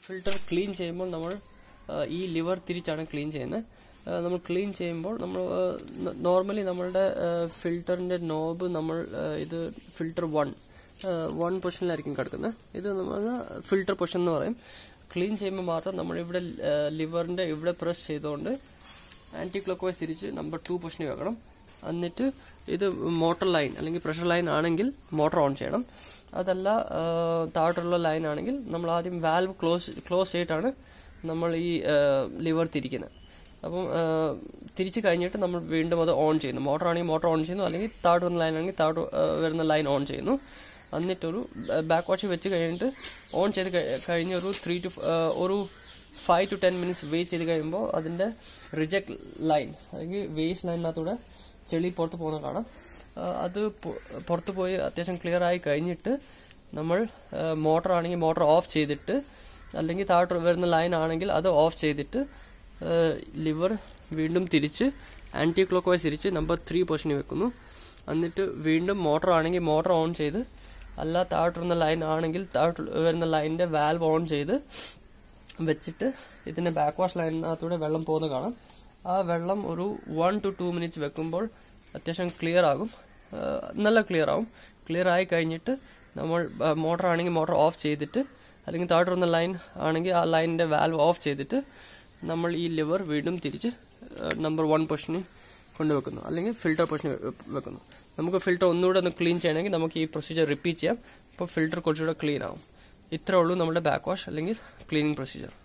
filter clean ചെയ്യുമ്പോൾ നമ്മൾ ആ, ഈ ലിവർ തിരിച്ചാണ് ക്ലീൻ ചെയ്യുന്നത് ആ, നമ്മൾ ക്ലീൻ ചെയ്യുമ്പോൾ നമ്മൾ നോർമലി നമ്മളുടെ ഫിൽറ്ററിൻ്റെ നോബ് നമ്മൾ ആ, ഇത് ഫിൽട്ടർ വൺ വൺ പൊസിഷനിലായിരിക്കും കിടക്കുന്നത് ഇത് നമ്മൾ ഫിൽട്ടർ പൊസിഷൻ എന്ന് പറയും ക്ലീൻ ചെയ്യുമ്പോൾ മാത്രം നമ്മളിവിടെ ലിവറിൻ്റെ ഇവിടെ പ്രസ് ചെയ്തുകൊണ്ട് ആൻറ്റി ക്ലോക്ക് വൈസ് തിരിച്ച് നമ്പർ ടു പൊസിഷനിൽ വെക്കണം എന്നിട്ട് ഇത് മോട്ടർ ലൈൻ അല്ലെങ്കിൽ പ്രഷർ ലൈൻ ആണെങ്കിൽ മോട്ടർ ഓൺ ചെയ്യണം അതല്ല ആ, താഴോട്ടുള്ള ലൈൻ ആണെങ്കിൽ നമ്മൾ ആദ്യം വാൽവ് ക്ലോസ് ക്ലോസ് ചെയ്തിട്ടാണ് നമ്മൾ ഈ ലിവർ തിരിക്കുന്നത് അപ്പം ആ, തിരിച്ച് കഴിഞ്ഞിട്ട് നമ്മൾ വീണ്ടും അത് ഓൺ ചെയ്യുന്നു മോട്ടർ ആണെങ്കിൽ മോട്ടർ ഓൺ ചെയ്യുന്നു അല്ലെങ്കിൽ താഴോട്ട് വരുന്ന ലൈൻ ആണെങ്കിൽ താഴോട്ട് ആ, വരുന്ന ലൈൻ ഓൺ ചെയ്യുന്നു എന്നിട്ടൊരു ബാക്ക് വാച്ച് വെച്ച് കഴിഞ്ഞിട്ട് ഓൺ ചെയ്ത് കഴി- കഴിഞ്ഞ് ഒരു ത്രീ ടു ഒരു five to ten minutes wait ചെയ്ത് കഴിയുമ്പോൾ അതിൻ്റെ റിജക്ട് ലൈൻ അല്ലെങ്കിൽ വേസ്റ്റ് ലൈനിനകത്തൂടെ ചെളി പുറത്ത് പോകുന്ന കാണാം ആ, അത് പൊ- പുറത്ത് പോയി അത്യാവശ്യം ക്ലിയർ ആയി കഴിഞ്ഞിട്ട് നമ്മൾ മോട്ടർ ആണെങ്കിൽ മോട്ടർ ഓഫ് ചെയ്തിട്ട് അല്ലെങ്കിൽ താഴോട്ട് വരുന്ന ലൈൻ ആണെങ്കിൽ അത് ഓഫ് ചെയ്തിട്ട് ലിവർ വീണ്ടും തിരിച്ച് ആൻറ്റി ക്ലോക്ക് വൈസ് തിരിച്ച് നമ്പർ ത്രീ പൊസിഷനിൽ വെക്കുന്നു എന്നിട്ട് വീണ്ടും മോട്ടർ ആണെങ്കിൽ മോട്ടർ ഓൺ ചെയ്ത് അല്ല താഴോട്ട് വരുന്ന ലൈൻ ആണെങ്കിൽ താഴോട്ട് വരുന്ന ലൈനിൻ്റെ വാൽവ് ഓൺ ചെയ്ത് വെച്ചിട്ട് ഇതിന്റെ ബാക്ക് വാഷ് ലൈനിനകത്തൂടെ വെള്ളം പോകുന്ന കാണാം ആ വെള്ളം ഒരു വൺ ടു ടു മിനിറ്റ്സ് വെക്കുമ്പോൾ അത്യാവശ്യം ക്ലിയർ ആകും ആ, നല്ല ക്ലിയർ ആവും ക്ലിയർ ആയി കഴിഞ്ഞിട്ട് നമ്മൾ മോട്ടർ ആണെങ്കിൽ മോട്ടർ ഓഫ് ചെയ്തിട്ട് അല്ലെങ്കിൽ താഴോട്ട് വരുന്ന ലൈൻ ആണെങ്കിൽ ആ ലൈനിന്റെ വാൽവ് ഓഫ് ചെയ്തിട്ട് നമ്മൾ ഈ ലിവർ വീണ്ടും തിരിച്ച് നമ്പർ വൺ പൊസിഷനിൽ കൊണ്ടുവെക്കുന്നു അല്ലെങ്കിൽ ഫിൽട്ടർ പൊസിഷനിൽ വെക്കുന്നു നമുക്ക് ഫിൽട്ടർ ഒന്നുകൂടെ ഒന്ന് ക്ലീൻ ചെയ്യണമെങ്കിൽ നമുക്ക് ഈ പ്രൊസീജിയർ റിപ്പീറ്റ് ചെയ്യാം അപ്പോൾ ഫിൽട്ടർ കുറച്ചുകൂടെ ക്ലീൻ ആവും ഇത്രേ ഉള്ളൂ നമ്മുടെ ബാക്ക് വാഷ് അല്ലെങ്കിൽ ക്ലീനിങ് പ്രൊസീജിയർ